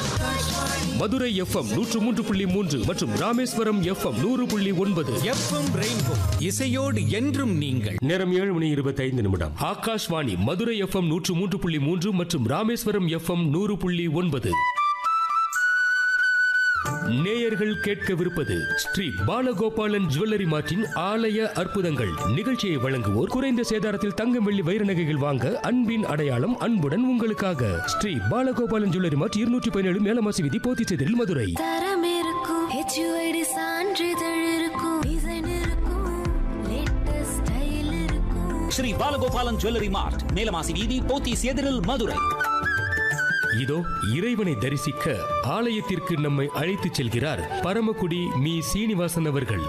Madurai FM நூற்று மூன்று புள்ளி மூன்று மற்றும் ராமேஸ்வரம் எஃப்எம் நூறு புள்ளி ஒன்பது எஃப்எம் ரெயின்போ இசையோடு என்றும் நீங்கள் நேரம் ஏழு மணி இருபத்தைந்து நிமிடம் ஆகாஷ்வாணி மதுரை எஃப்எம் நூற்று மூன்று புள்ளி மூன்று மற்றும் ராமேஸ்வரம் எஃப்எம் நூறு புள்ளி ஒன்பது நேயர்கள் கேட்கவிருப்பது ஸ்ரீ பாலகோபாலன் ஜுவல்லரி மார்ட்டின் ஆலய அற்புதங்கள் நிகழ்ச்சியை வழங்குவோர் குறைந்த சேதாரத்தில் தங்கம் வெள்ளி வைர நகைகள் வாங்க அன்பின் அடையாளம் அன்புடன் உங்களுக்காக ஸ்ரீ பாலகோபாலன் ஜுவல்லரி மார்ட் இருநூற்றி பதினேழு மேலமாசி விதி போத்திச்செதில் மதுரை தரம் இருக்கும் ஹெச்யூஐடி சான்றிதழ் இருக்கும் டிசைன் இருக்கும் லேட்டஸ்ட் ஸ்டைல் இருக்கும் ஸ்ரீ பாலகோபாலன் ஜுவல்லரி மார்ட் மேலமாசி வீதி போத்தீஸ் எதிரில் மதுரை இதோ இறைவனை தரிசிக்க ஆலயத்திற்கு நம்மை அழைத்துச் செல்கிறார் பரமக்குடி மீ சீனிவாசன் அவர்கள்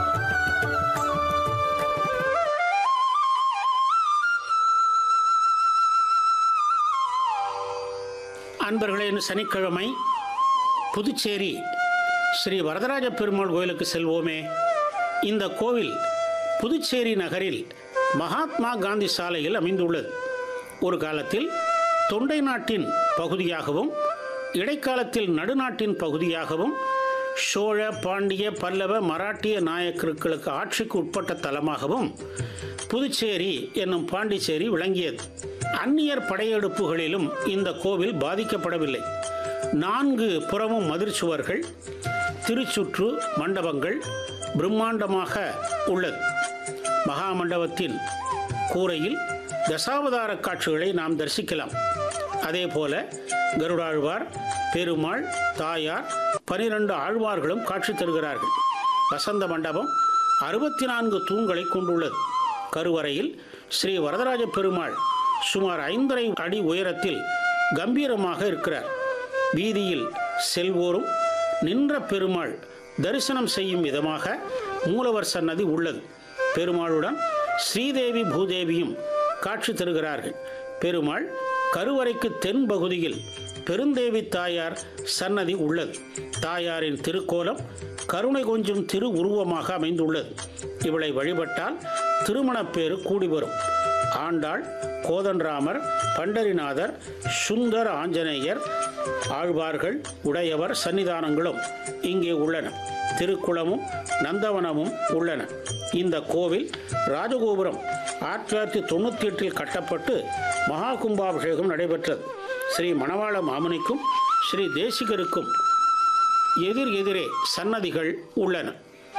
அன்பர்களே இன்று சனிக்கிழமை புதுச்சேரி ஸ்ரீ வரதராஜ பெருமாள் கோயிலுக்கு செல்வோமே இந்த கோவில் புதுச்சேரி நகரில் மகாத்மா காந்தி சாலையில் அமைந்துள்ளது ஒரு காலத்தில் தொண்டை நாட்டின் பகுதியாகவும் இடைக்காலத்தில் நடுநாட்டின் பகுதியாகவும் சோழ பாண்டிய பல்லவ மராட்டிய நாயக்கர்களுக்கு ஆட்சிக்கு உட்பட்ட தலமாகவும் புதுச்சேரி என்னும் பாண்டிச்சேரி விளங்கியது அந்நியர் படையெடுப்புகளிலும் இந்த கோவில் பாதிக்கப்படவில்லை நான்கு புறமும் மதிர்ச்சுவர்கள் திருச்சுற்று மண்டபங்கள் பிரம்மாண்டமாக உள்ளது மகாமண்டபத்தின் கூரையில் தசாவதார காட்சிகளை நாம் தரிசிக்கலாம் அதே போல கருடாழ்வார் பெருமாள் தாயார் பனிரெண்டு ஆழ்வார்களும் காட்சி தருகிறார்கள் வசந்த மண்டபம் அறுபத்தி நான்கு தூண்களை கொண்டுள்ளது கருவறையில் ஸ்ரீ வரதராஜ பெருமாள் சுமார் ஐந்தரை அடி உயரத்தில் கம்பீரமாக இருக்கிறார் வீதியில் செல்வோரும் நின்ற பெருமாள் தரிசனம் செய்யும் விதமாக மூலவர் சன்னதி உள்ளது பெருமாளுடன் ஸ்ரீதேவி பூதேவியும் காட்சி தருகிறார்கள் பெருமாள் கருவறைக்கு தென் பகுதியில் பெருந்தேவி தாயார் சன்னதி உள்ளது தாயாரின் திருக்கோலம் கருணை கொஞ்சும் திரு உருவமாக அமைந்துள்ளது இவளை வழிபட்டால் திருமணப்பேறு கூடி வரும் ஆண்டாள் கோதண்டராமர் பண்டரிநாதர் சுந்தர ஆஞ்சநேயர் ஆழ்வார்கள் உடையவர் சன்னிதானங்களும் இங்கே உள்ளன திருக்குளமும் நந்தவனமும் உள்ளன இந்த கோவில் ராஜகோபுரம் ஆயிரத்தி தொள்ளாயிரத்தி தொண்ணூற்றி எட்டில் கட்டப்பட்டு மகா கும்பாபிஷேகம் நடைபெற்றது ஸ்ரீ மணவாள மாமுனிக்கும் ஸ்ரீ தேசிகருக்கும் எதிர் எதிரே சன்னதிகள் உள்ளன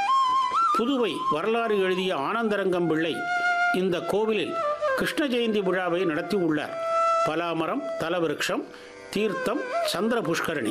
புதுவை வரலாறு எழுதிய ஆனந்தரங்கம் பிள்ளை இந்த கோவிலில் கிருஷ்ண ஜெயந்தி விழாவை நடத்தி உள்ளார் பலாமரம் தலவிருட்சம் தீர்த்தம் சந்திர புஷ்கரணி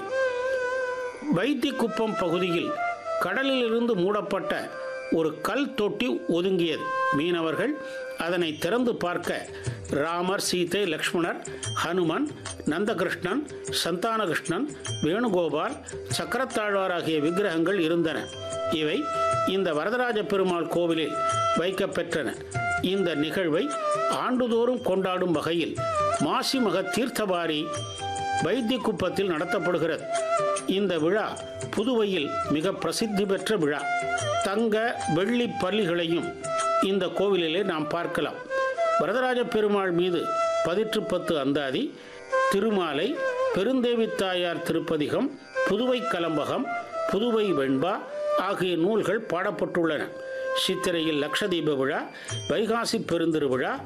வைத்திக்குப்பம் பகுதியில் கடலிலிருந்து மூடப்பட்ட ஒரு கல் தொட்டி ஒதுங்கியது மீனவர்கள் அதனை திறந்து பார்க்க ராமர் சீதை லக்ஷ்மணர் ஹனுமன் நந்தகிருஷ்ணன் சந்தானகிருஷ்ணன் வேணுகோபால் சக்கரத்தாழ்வார் ஆகிய விக்கிரகங்கள் இருந்தன இவை இந்த வரதராஜ பெருமாள் கோவிலில் வைக்கப்பெற்றன இந்த நிகழ்வை ஆண்டுதோறும் கொண்டாடும் வகையில் மாசிமக தீர்த்தபாரி வைத்தியக்குப்பத்தில் நடத்தப்படுகிறது இந்த விழா புதுவையில் மிக பிரசித்தி பெற்ற விழா தங்க வெள்ளி பள்ளிகளையும் இந்த கோவிலிலே நாம் பார்க்கலாம் வரதராஜ பெருமாள் மீது பதிற்று பத்து அந்தாதி திருமாலை பெருந்தேவி தாயார் திருப்பதிகம் புதுவை கலம்பகம் புதுவை வெண்பா ஆகிய நூல்கள் பாடப்பட்டுள்ளன சித்திரையில் லட்சதீப விழா வைகாசி பெருந்திருவிழா